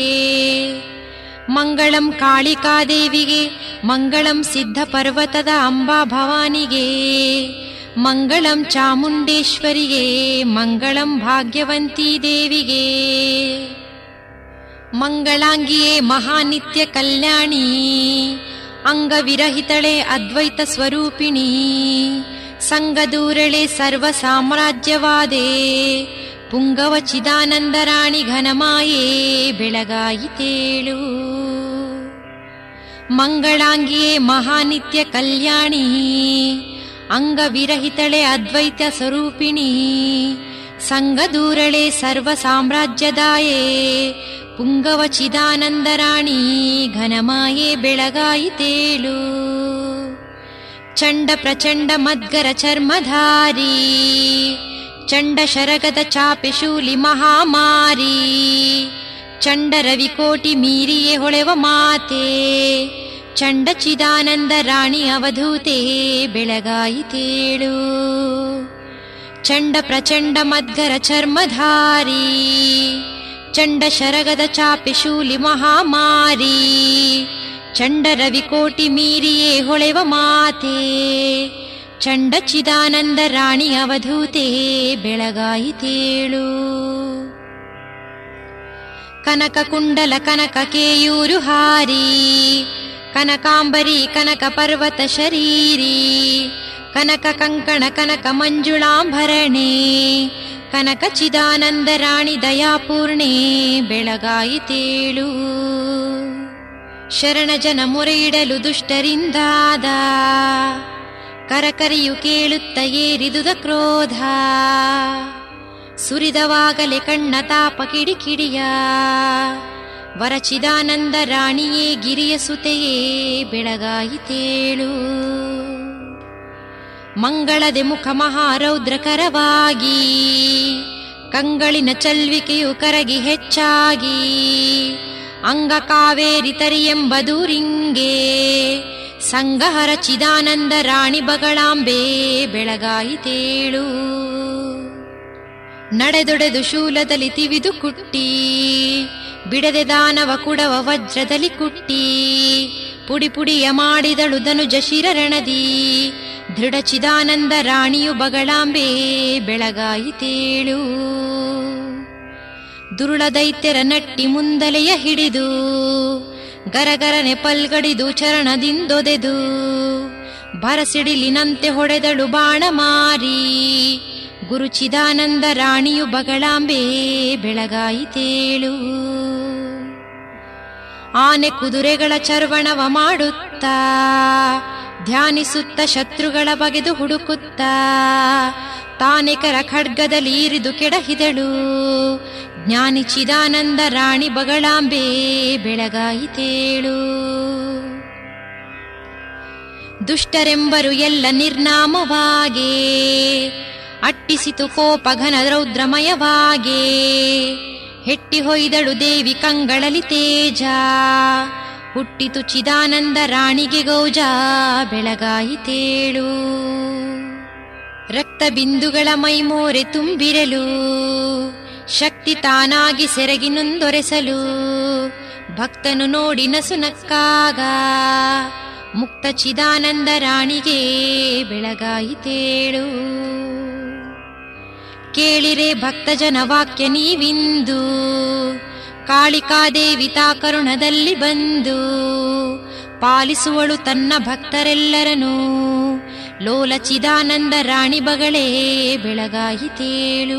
ಮಂಗಳಂ ಕಾಳಿಕಾದೇವಿಗೆ ಮಂಗಳಂ ಸಿದ್ಧ ಪರ್ವತದ ಅಂಬಾ ಭವಾನಿಗೆ ಮಂಗಳಂ ಚಾಮುಂಡೇಶ್ವರಿಗೆ ಮಂಗಳಂ ಭಾಗ್ಯವಂತಿ ದೇವಿಗೆ ಮಂಗಳಾಂಗಿಯೇ ಮಹಾನಿತ್ಯ ಕಲ್ಯಾಣಿ ಅಂಗವಿರಹಿತಳೆ ಅದ್ವೈತ ಸ್ವರೂಪಿಣಿ ಸಂಗದೂರಳೆ ಸರ್ವ ಸಾಮ್ರಾಜ್ಯವಾದೆ ಪುಂಗವ ಚಿದಾನಂದ ರಾಣಿ ಘನಮಾಯೇ ಬೆಳಗಾಯಿತೇಳು ಮಂಗಳಾಂಗಿಯೇ ಮಹಾನಿತ್ಯ ಕಲ್ಯಾಣಿ ಅಂಗವಿರಹಿತಳೆ ಅದ್ವೈತ ಸ್ವರೂಪಿಣಿ ಸಂಗದೂರಳೆ ಸರ್ವ ಸಾಮ್ರಾಜ್ಯದಾಯೇ ಪುಂಗವ ಚಿದಾನಂದ ರಾಣಿ ಘನಮಾಯೇ ಬೆಳಗಾಯಿತೇಳು ಚಂಡ ಪ್ರಚಂಡ ಮದ್ಗರ ಚರ್ಮಧಾರಿ ಚಂಡ ಶರಗದ ಚಾಪೆ ಶೂಲಿ ಮಹಾಮಾರಿ ಚಂಡ ರವಿಕೋಟಿ ಮೀರಿಯೇ ಹೊಳೆವ ಮಾತೆ ಚಂಡ ಚಿದಾನಂದ ರಾಣಿ ಅವಧೂತೆ ಬೆಳಗಾಯಿತೇಳು ಚಂಡ ಪ್ರಚಂಡ ಮದ್ಗರ ಚರ್ಮಧಾರಿ ಚಂಡ ಶರಗದ ಚಾಪೆ ಶೂಲಿ ಮಹಾಮಾರಿ ಚಂಡ ರವಿಕೋಟಿ ಮೀರಿಯೇ ಹೊಳೆವ ಮಾತೆ ಚಂಡ ಚಿದಾನಂದ ರಾಣಿ ಅವಧೂತೆ ಬೆಳಗಾಯಿತೇಳು ಕನಕ ಕುಂಡಲ ಕನಕ ಕೇಯೂರು ಹಾರಿ ಕನಕಾಂಬರಿ ಕನಕ ಪರ್ವತ ಶರೀರಿ ಕನಕ ಕಂಕಣ ಕನಕ ಮಂಜುಳಾಂಭರಣೆ ಕನಕ ಚಿದಾನಂದ ರಾಣಿ ದಯಾಪೂರ್ಣೆ ಬೆಳಗಾಯಿತೇಳು ಶರಣ ಜನ ಮೊರೆಯಿಡಲು ದುಷ್ಟರಿಂದಾದ ಕರಕರಿಯು ಕೇಳುತ್ತ ಏರಿದುದ ಕ್ರೋಧ ಸುರಿದವಾಗಲೆ ಕಣ್ಣ ತಾಪ ಕಿಡಿಕಿಡಿಯ ವರಚಿದಾನಂದ ರಾಣಿಯೇ ಗಿರಿಯ ಸುತೆಯೇ ಬೆಳಗಾಯಿತೇಳು ಮಂಗಳದೆ ಮುಖ ಮಹಾರೌದ್ರಕರವಾಗಿ ಕಂಗಳಿನ ಚಲ್ವಿಕೆಯು ಕರಗಿ ಹೆಚ್ಚಾಗಿ ಅಂಗ ಕಾವೇರಿ ತರಿಯೆಂಬದೂರಿಂಗೆ ಸಂಗಹರ ಚಿದಾನಂದ ರಾಣಿ ಬಗಳಾಂಬೆ ಬೆಳಗಾಯಿತೇಳು ನಡೆದೊಡೆದು ಶೂಲದಲ್ಲಿ ತಿವಿದು ಕುಟ್ಟಿ ಬಿಡದೆ ದಾನವ ಕುಡವ ವಜ್ರದಲ್ಲಿ ಕುಟ್ಟಿ ಪುಡಿ ಪುಡಿಯ ಮಾಡಿದಳು ಧನುಜ ಶಿರರಣದಿ ದೃಢ ಚಿದಾನಂದ ರಾಣಿಯು ಬಗಳಾಂಬೆ ಬೆಳಗಾಯಿತೇಳು ದುರುಳ ದೈತ್ಯರ ನಟ್ಟಿ ಮುಂದಲೆಯ ಹಿಡಿದು ಗರಗರನೆ ಪಲ್ಗಡಿದು ಚರಣದಿಂದೊದೆದು ಭರಸಿಡಿಲಿನಂತೆ ಹೊಡೆದಳು ಬಾಣ ಮಾರಿ ಗುರು ಚಿದಾನಂದ ರಾಣಿಯು ಬಗಳಾಂಬೆ ಬೆಳಗಾಯಿತೇಳು ಆನೆ ಕುದುರೆಗಳ ಚರ್ವಣವ ಮಾಡುತ್ತಾ ಧ್ಯಾನಿಸುತ್ತ ಶತ್ರುಗಳ ಬಗೆದು ಹುಡುಕುತ್ತಾ ತಾನೆಕರ ಖಡ್ಗದಲ್ಲಿ ಇರಿದು ಕೆಡಹಿದಳು ಜ್ಞಾನಿ ಚಿದಾನಂದ ರಾಣಿ ಬಗಳಾಂಬೆ ಬೆಳಗಾಯಿತೇಳು ದುಷ್ಟರೆಂಬರು ಎಲ್ಲ ನಿರ್ನಾಮವಾಗೆ ಅಟ್ಟಿಸಿತು ಕೋಪ ಘನ ರೌದ್ರಮಯವಾಗೆ ಹೆಟ್ಟಿ ಹೊಯ್ದಳು ದೇವಿ ಕಂಗಳಲಿ ತೇಜ ಹುಟ್ಟಿತು ಚಿದಾನಂದ ರಾಣಿಗೆ ಗೌಜ ಬೆಳಗಾಯಿತೇಳು ರಕ್ತ ಬಿಂದುಗಳ ಮೈಮೋರೆ ತುಂಬಿರಲು ಶಕ್ತಿ ತಾನಾಗಿ ಸೆರಗಿ ನೊಂದೊರೆಸಲು ಭಕ್ತನು ನೋಡಿ ನಸುನಕ್ಕಾಗ ಮುಕ್ತ ಚಿದಾನಂದ ರಾಣಿಗೆ ಬೆಳಗಾಯಿತೇಳು ಕೇಳಿರೆ ಭಕ್ತಜನ ವಾಕ್ಯ ನೀವಿಂದು ಕಾಳಿಕಾದೇವಿ ತಾ ಕರುಣದಲ್ಲಿ ಬಂದು ಪಾಲಿಸುವಳು ತನ್ನ ಭಕ್ತರೆಲ್ಲರನು ಲೋಲ ಚಿದಾನಂದ ರಾಣಿ ಬಗಳೇ ಬೆಳಗಾಯಿತೇಳು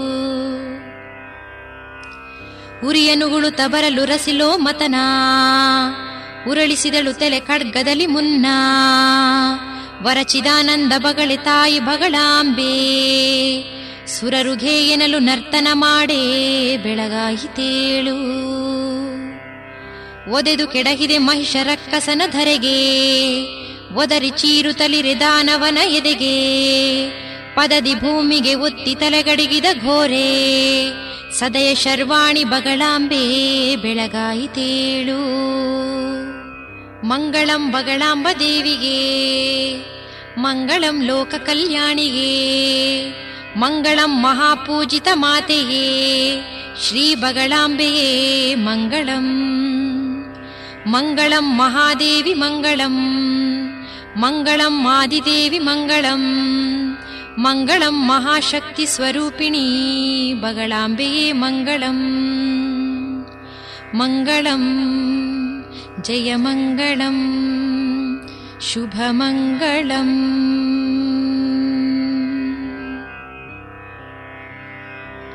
ಉರಿಯನುಗುಳುತ ಬರಲು ರಸಿಲೋ ಮತನ ಉರಳಿಸಿದಳು ತಲೆ ಖಡ್ಗದಲ್ಲಿ ಮುನ್ನ ವರಚಿದಾನಂದ ಬಗಳೆ ತಾಯಿ ಬಗಳಾಂಬೆ ಸುರರುಘೆ ಎನಲು ನರ್ತನ ಮಾಡೇ ಬೆಳಗಾಯಿತೇಳು ಒದೆದು ಕೆಡಹಿದೆ ಮಹಿಷ ರಕ್ಕಸನ ಧರೆಗೆ ಒದರಿ ಚೀರುತ್ತಲಿರೆ ದಾನವನ ಎದೆಗೆ ಪದದಿ ಭೂಮಿಗೆ ಒತ್ತಿ ತಲೆಗಡಿಗಿದ ಘೋರೆ ಸದಯ ಶರ್ವಾಣಿ ಬಗಳಾಂಬೆ ಬೆಳಗಾಯಿತೇಳು ಮಂಗಳಂ ಬಗಳಾಂಬ ದೇವಿಗೆ ಮಂಗಳಂ ಲೋಕ ಕಲ್ಯಾಣಿಗೆ ಮಂಗಳಂ ಮಹಾಪೂಜಿತ ಮಾತೆಯೇ ಶ್ರೀ ಬಗಳಾಂಬೆಯೇ ಮಂಗಳಂ ಮಂಗಳಂ ಮಹಾದೇವಿ ಮಂಗಳಂ ಮಂಗಳಂ ಆದಿದೇವಿ ಮಂಗಳಂ ಮಂಗಳಂ ಮಹಾಶಕ್ತಿ ಸ್ವರೂಪಿಣಿ ಬಗಳಾಂಬೆಯೇ ಮಂಗಳಂ ಮಂಗಳಂ ಜಯ ಮಂಗಳಂ ಶುಭ ಮಂಗಳಂ